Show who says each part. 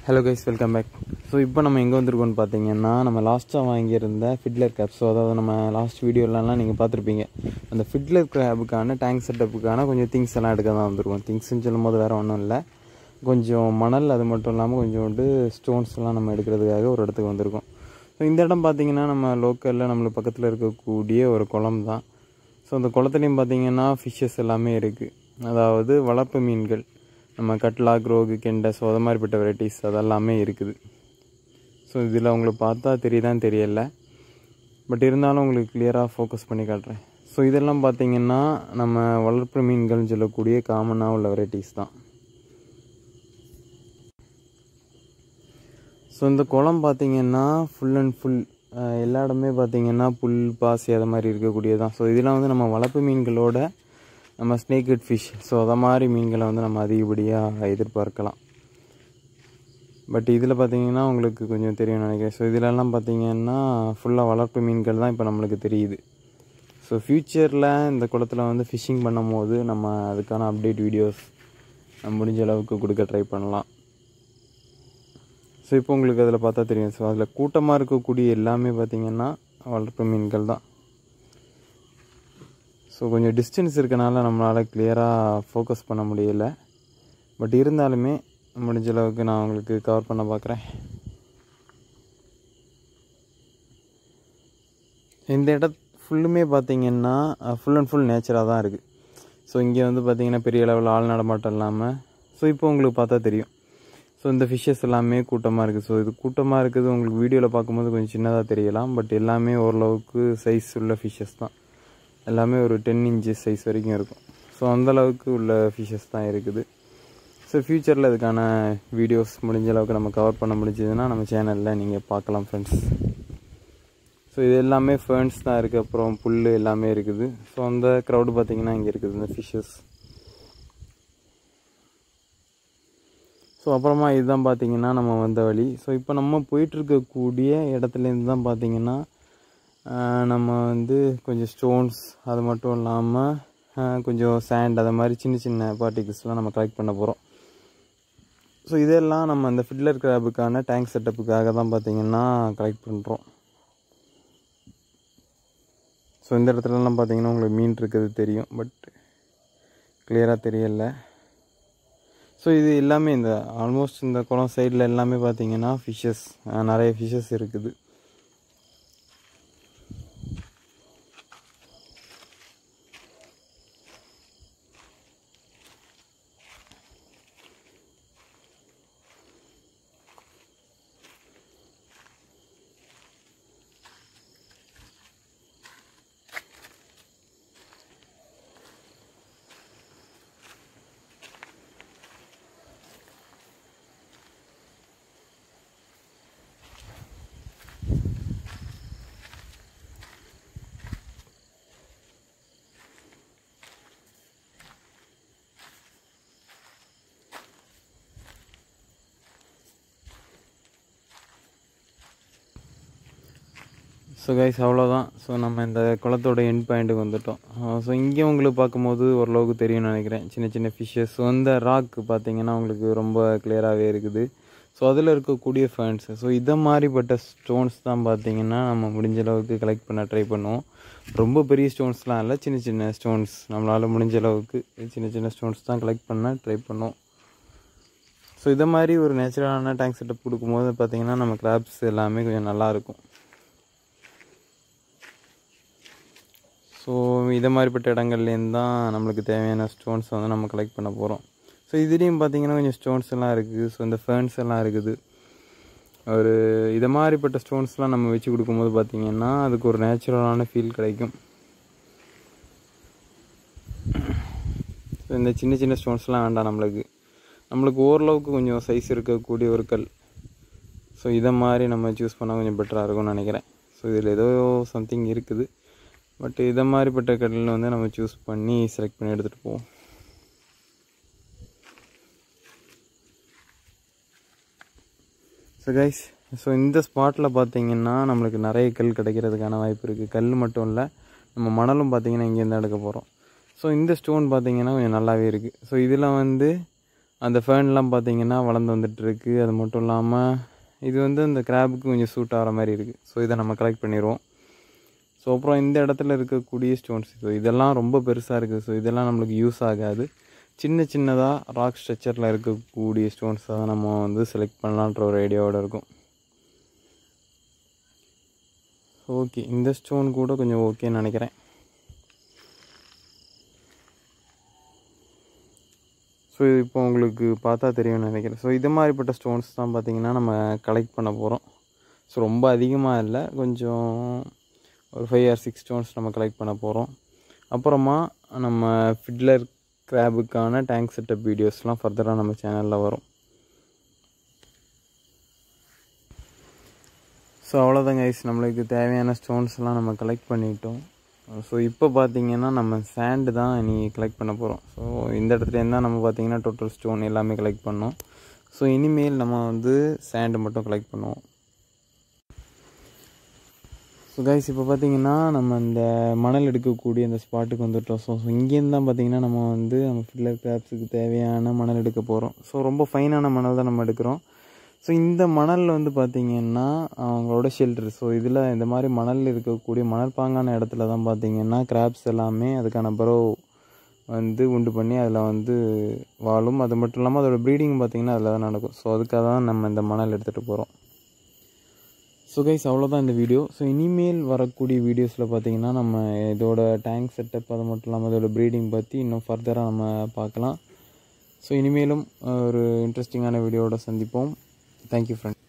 Speaker 1: hello guys welcome back so இப்போ நம்ம எங்கே வந்திருக்கோம்னு பார்த்தீங்கன்னா நம்ம லாஸ்ட்டாக வாங்கியிருந்த ஃபிட்லர் கேப் ஸோ அதாவது நம்ம லாஸ்ட் வீடியோலலாம் நீங்கள் பார்த்துருப்பீங்க அந்த ஃபிட்லர் கேபுக்கான டேங்க் செட்டப்புக்கான கொஞ்சம் திங்ஸ் எல்லாம் எடுக்க தான் வந்திருக்கோம் திங்ஸ்னு சொல்லும் போது வேறு ஒன்றும் இல்லை கொஞ்சம் மணல் அது மட்டும் இல்லாமல் கொஞ்சோண்டு ஸ்டோன்ஸ் எல்லாம் நம்ம எடுக்கிறதுக்காக ஒரு இடத்துக்கு வந்திருக்கோம் ஸோ இந்த இடம் பார்த்தீங்கன்னா நம்ம லோக்கலில் நம்மளுக்கு பக்கத்தில் இருக்கக்கூடிய ஒரு குளம் தான் ஸோ அந்த குளத்துலையும் பார்த்தீங்கன்னா ஃபிஷ்ஷஸ் எல்லாமே இருக்குது அதாவது வளர்ப்பு மீன்கள் நம்ம கட்லா க்ரோகு கெண்டை ஸோ அது மாதிரிப்பட்ட வெரைட்டிஸ் அதெல்லாமே இருக்குது ஸோ இதில் உங்களுக்கு பார்த்தா தெரியுதான்னு தெரியல பட் இருந்தாலும் உங்களுக்கு கிளியராக ஃபோக்கஸ் பண்ணி காட்டுறேன் ஸோ இதெல்லாம் பார்த்தீங்கன்னா நம்ம வளர்ப்பு மீன்கள்னு சொல்லக்கூடிய காமனாக உள்ள வெரைட்டிஸ் தான் ஸோ இந்த குளம் பார்த்தீங்கன்னா ஃபுல் அண்ட் ஃபுல் எல்லா இடமே பார்த்தீங்கன்னா புல் பாசி அது மாதிரி இருக்கக்கூடியதான் ஸோ இதெல்லாம் வந்து நம்ம வளர்ப்பு மீன்களோட நம்ம ஸ்னேக் ஹெட் ஃபிஷ் ஸோ அதை மாதிரி மீன்களை வந்து நம்ம அதிகப்படியாக எதிர்பார்க்கலாம் பட் இதில் பார்த்தீங்கன்னா உங்களுக்கு கொஞ்சம் தெரியும் நினைக்கிறேன் ஸோ இதிலெல்லாம் பார்த்தீங்கன்னா ஃபுல்லாக வளர்ப்பு மீன்கள் தான் இப்போ நம்மளுக்கு தெரியுது ஸோ ஃப்யூச்சரில் இந்த குளத்தில் வந்து ஃபிஷ்ஷிங் பண்ணும் போது நம்ம அதுக்கான அப்டேட் வீடியோஸ் நம்ம முடிஞ்ச அளவுக்கு கொடுக்க ட்ரை பண்ணலாம் ஸோ இப்போ உங்களுக்கு அதில் பார்த்தா தெரியும் ஸோ அதில் கூட்டமாக இருக்கக்கூடிய எல்லாமே பார்த்திங்கன்னா வளர்ப்பு மீன்கள் தான் ஸோ கொஞ்சம் டிஸ்டன்ஸ் இருக்கனால நம்மளால் கிளியராக ஃபோக்கஸ் பண்ண முடியல பட் இருந்தாலுமே முடிஞ்ச அளவுக்கு நான் உங்களுக்கு கவர் பண்ண பார்க்குறேன் இந்த இடம் ஃபுல்லுமே பார்த்தீங்கன்னா ஃபுல் அண்ட் ஃபுல் நேச்சராக தான் இருக்குது ஸோ இங்கே வந்து பார்த்திங்கன்னா பெரிய லெவலில் ஆள் நடமாட்டம் இல்லாமல் ஸோ இப்போ உங்களுக்கு பார்த்தா தெரியும் ஸோ இந்த ஃபிஷ்ஷஸ் எல்லாமே கூட்டமாக இருக்குது ஸோ இது கூட்டமாக இருக்குது உங்களுக்கு வீடியோவில் பார்க்கும்போது கொஞ்சம் சின்னதாக தெரியலாம் பட் எல்லாமே ஓரளவுக்கு சைஸ் உள்ள ஃபிஷ்ஷஸ் தான் எல்லாமே ஒரு டென் இன்ச்சஸ் சைஸ் வரைக்கும் இருக்கும் ஸோ அந்தளவுக்கு உள்ள ஃபிஷ்ஷஸ் தான் இருக்குது ஸோ ஃப்யூச்சரில் இதுக்கான வீடியோஸ் முடிஞ்ச அளவுக்கு நம்ம கவர் பண்ண முடிஞ்சதுன்னா நம்ம சேனலில் நீங்கள் பார்க்கலாம் ஃப்ரெண்ட்ஸ் ஸோ இது எல்லாமே ஃபேர்ன்ஸ் தான் இருக்குது அப்புறம் புல் எல்லாமே இருக்குது ஸோ அந்த க்ரௌடு பார்த்திங்கன்னா இங்கே இருக்குது இந்த ஃபிஷ்ஷஸ் ஸோ அப்புறமா இதுதான் பார்த்திங்கன்னா நம்ம வந்த வழி ஸோ இப்போ நம்ம போயிட்டுருக்கக்கூடிய இடத்துலேருந்து தான் பார்த்திங்கன்னா நம்ம வந்து கொஞ்சம் ஸ்டோன்ஸ் அது மட்டும் இல்லாமல் கொஞ்சம் சேண்ட் அதை மாதிரி சின்ன சின்ன பார்ட்டிகிள்ஸ்லாம் நம்ம கலெக்ட் பண்ண போகிறோம் ஸோ இதெல்லாம் நம்ம அந்த ஃபிட்லர் கிராபுக்கான டேங்க் செட்டப்புக்காக தான் பார்த்திங்கன்னா கலெக்ட் பண்ணுறோம் ஸோ இந்த இடத்துலலாம் பார்த்திங்கன்னா உங்களுக்கு மீன் இருக்குது தெரியும் பட் கிளியராக தெரியலை ஸோ இது எல்லாமே இந்த ஆல்மோஸ்ட் இந்த குளம் சைடில் எல்லாமே பார்த்திங்கன்னா ஃபிஷ்ஷஸ் நிறைய ஃபிஷ்ஷஸ் இருக்குது ஸோ கைஸ் அவ்வளோதான் ஸோ நம்ம இந்த குளத்தோட எண்ட் பாயிண்ட்டுக்கு வந்துட்டோம் ஸோ இங்கே உங்களுக்கு பார்க்கும்போது ஓரளவுக்கு தெரியும்னு நினைக்கிறேன் சின்ன சின்ன ஃபிஷ்ஷஸ் ஸோ இந்த ராக் பார்த்தீங்கன்னா உங்களுக்கு ரொம்ப கிளியராகவே இருக்குது ஸோ அதில் இருக்கக்கூடிய ஃபேன்ஸ் ஸோ இதை மாதிரிப்பட்ட ஸ்டோன்ஸ் தான் பார்த்தீங்கன்னா நம்ம முடிஞ்ச அளவுக்கு கலெக்ட் பண்ண ட்ரை பண்ணுவோம் ரொம்ப பெரிய ஸ்டோன்ஸ்லாம் இல்லை சின்ன சின்ன ஸ்டோன்ஸ் நம்மளால் முடிஞ்ச அளவுக்கு சின்ன சின்ன ஸ்டோன்ஸ் தான் கலெக்ட் பண்ண ட்ரை பண்ணுவோம் ஸோ இதை மாதிரி ஒரு நேச்சுரலான டேங்க் செட்டப் கொடுக்கும்போது பார்த்திங்கன்னா நம்ம கிராப்ஸ் எல்லாமே கொஞ்சம் நல்லாயிருக்கும் ஸோ இதை மாதிரிப்பட்ட இடங்கள்லேருந்து தான் நம்மளுக்கு தேவையான ஸ்டோன்ஸ் வந்து நம்ம கலெக்ட் பண்ண போகிறோம் ஸோ இதுலேயும் பார்த்தீங்கன்னா கொஞ்சம் ஸ்டோன்ஸ் எல்லாம் இருக்குது ஸோ இந்த ஃபேன்ஸ் எல்லாம் இருக்குது ஒரு இதை மாதிரிப்பட்ட ஸ்டோன்ஸ்லாம் நம்ம வச்சு கொடுக்கும்போது பார்த்திங்கன்னா அதுக்கு ஒரு நேச்சுரலான ஃபீல் கிடைக்கும் ஸோ இந்த சின்ன சின்ன ஸ்டோன்ஸ்லாம் வேண்டாம் நம்மளுக்கு நம்மளுக்கு ஓரளவுக்கு கொஞ்சம் சைஸ் இருக்கக்கூடிய ஒரு கல் ஸோ இதை மாதிரி நம்ம சூஸ் பண்ணால் கொஞ்சம் பெட்டராக இருக்கும்னு நினைக்கிறேன் ஸோ இதில் ஏதோ சம்திங் இருக்குது பட் இதை மாதிரிப்பட்ட கடலில் வந்து நம்ம சூஸ் பண்ணி செலக்ட் பண்ணி எடுத்துகிட்டு போவோம் ஸோ கைஸ் ஸோ இந்த ஸ்பாட்டில் பார்த்தீங்கன்னா நம்மளுக்கு நிறைய கல் கிடைக்கிறதுக்கான வாய்ப்பு இருக்குது கல் மட்டும் இல்லை நம்ம மணலும் பார்த்தீங்கன்னா இங்கேருந்து எடுக்க போகிறோம் ஸோ இந்த ஸ்டோன் பார்த்தீங்கன்னா கொஞ்சம் நல்லாவே இருக்குது ஸோ இதில் வந்து அந்த ஃபேன்லாம் பார்த்தீங்கன்னா வளர்ந்து வந்துட்டுருக்கு அது மட்டும் இல்லாமல் இது வந்து அந்த கிராபுக்கு கொஞ்சம் சூட் ஆகிற மாதிரி இருக்குது ஸோ இதை நம்ம கலெக்ட் பண்ணிடுவோம் ஸோ அப்புறம் இந்த இடத்துல இருக்கக்கூடிய ஸ்டோன்ஸ் ஸோ இதெல்லாம் ரொம்ப பெருசாக இருக்குது ஸோ இதெல்லாம் நம்மளுக்கு யூஸ் ஆகாது சின்ன சின்னதாக ராக் ஸ்ட்ரக்சரில் இருக்கக்கூடிய ஸ்டோன்ஸை தான் நம்ம வந்து செலக்ட் பண்ணலான்ற ஒரு ஐடியாவோட இருக்கும் ஓகே இந்த ஸ்டோன் கூட கொஞ்சம் ஓகேன்னு நினைக்கிறேன் ஸோ இது இப்போ உங்களுக்கு பார்த்தா தெரியும்னு நினைக்கிறேன் ஸோ இது மாதிரிப்பட்ட ஸ்டோன்ஸ் தான் பார்த்திங்கன்னா நம்ம கலெக்ட் பண்ண போகிறோம் ஸோ ரொம்ப அதிகமாக இல்லை கொஞ்சம் ஒரு ஃபைவ் ஆர் சிக்ஸ் ஸ்டோன்ஸ் நம்ம கலெக்ட் பண்ண போகிறோம் அப்புறமா நம்ம ஃபிட்லர் கிராபுக்கான டேங்க் செட்டப் வீடியோஸ்லாம் ஃபர்தராக நம்ம சேனலில் வரும் ஸோ அவ்வளோதான் கைஸ் நம்மளுக்கு தேவையான ஸ்டோன்ஸ்லாம் நம்ம கலெக்ட் பண்ணிட்டோம் ஸோ இப்போ பார்த்தீங்கன்னா நம்ம சேண்டு தான் நீ கலெக்ட் பண்ண போகிறோம் ஸோ இந்த இடத்துலேருந்து தான் நம்ம பார்த்தீங்கன்னா டோட்டல் ஸ்டோன் எல்லாமே கலெக்ட் பண்ணோம் ஸோ இனிமேல் நம்ம வந்து சேண்டு மட்டும் கலெக்ட் பண்ணுவோம் ஸோ கைஸ் இப்போ பார்த்தீங்கன்னா நம்ம இந்த மணல் எடுக்கக்கூடிய அந்த ஸ்பாட்டுக்கு வந்துட்டோம் ஸோ இங்கேருந்து தான் பார்த்தீங்கன்னா நம்ம வந்து நம்ம ஃபில்லர் கிராப்ஸுக்கு தேவையான மணல் எடுக்க போகிறோம் ஸோ ரொம்ப ஃபைனான மணல் தான் நம்ம எடுக்கிறோம் ஸோ இந்த மணல் வந்து பார்த்திங்கன்னா அவங்களோட ஷெல்டர் ஸோ இதில் இந்த மாதிரி மணல் இருக்கக்கூடிய மணல் பாங்கான இடத்துல தான் பார்த்திங்கன்னா கிராப்ஸ் எல்லாமே அதுக்கான பரோ வந்து உண்டு பண்ணி அதில் வந்து வாழும் அது மட்டும் இல்லாமல் அதோட ப்ரீடிங் பார்த்திங்கன்னா அதில் தான் நடக்கும் ஸோ அதுக்காக தான் நம்ம இந்த மணல் எடுத்துகிட்டு போகிறோம் ஸோ கைஸ் அவ்வளோதான் இந்த வீடியோ ஸோ இனிமேல் வரக்கூடிய வீடியோஸில் பார்த்தீங்கன்னா நம்ம இதோட டேங்க் செட்டப் அது மட்டும் இல்லாமல் இதோட ப்ரீடிங் பற்றி இன்னும் ஃபர்தராக நம்ம பார்க்கலாம் ஸோ இனிமேலும் ஒரு இன்ட்ரெஸ்டிங்கான வீடியோவோட சந்திப்போம் தேங்க்யூ ஃப்ரெண்ட்